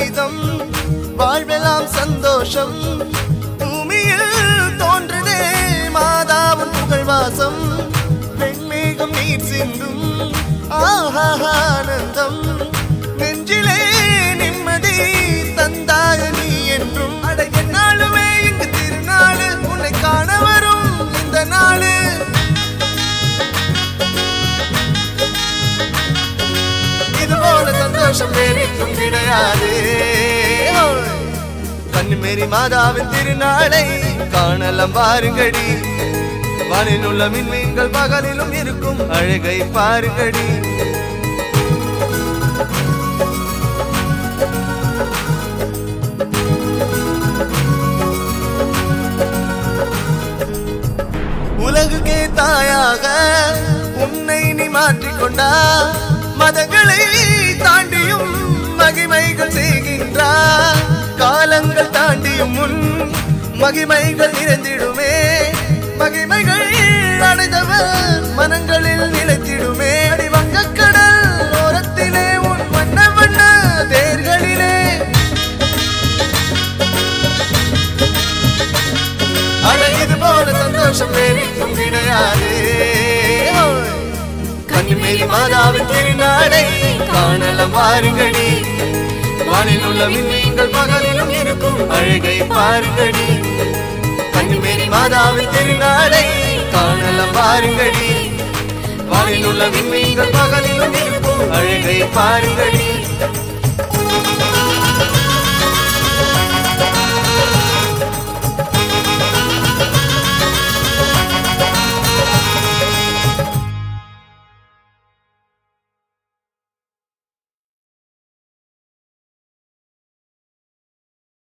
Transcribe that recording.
கீதம் வாழ்வெல்லாம் சந்தோஷம் பூமியில் தோன்றுதே மாதாவின் புகழ்வாசம் வெண்மேகம் நீர் சிந்தும் ஆஹா ஆனந்தம் நெஞ்சிலே நிம்மதி தந்தாய நீ என்றும் அட என்னாலுமே இங்கு திருநாள் உன்னை காண வரும் இந்த நாளு இது போல சந்தோஷம் வேறெங்கும் கிடையாது கண்ணுமேரி மாதாவின் திருநாளை காணலாம் பாருங்கடி வானில் உள்ள மின்மீன்கள் பகலிலும் இருக்கும் அழகை பாருங்கடி உலகுக்கே தாயாக உன்னை நீ மாற்றிக்கொண்டா மதங்களை தாண்டியும் மகிமைகள் செய்கின்றார் காலங்கள் தாண்டியும் முன் மகிமைகள் நிறைந்திடுமே மகிமைகள் அடைந்தவர் மனங்களில் நிலைத்திடுமே அடி வங்கக்கடல் ஓரத்திலே உன் வண்ண வண்ண தேர்களிலே அட இது போல சந்தோஷம் வேறெங்கும் கிடையாது கண்ணிமேரி மாதாவின் திருநாளை காணலாம் பாருங்கடி வானில் உள்ள விண்மீன்கள் பகலிலும் இருக்கும் அழகை பாருங்கடி கண்ணிமேரி மாதாவின் திருநாளை காணலாம் பாருங்கடி வானில் உள்ள விண்மீன்கள் பகலிலும் இருக்கும் அழகை பாருங்கடி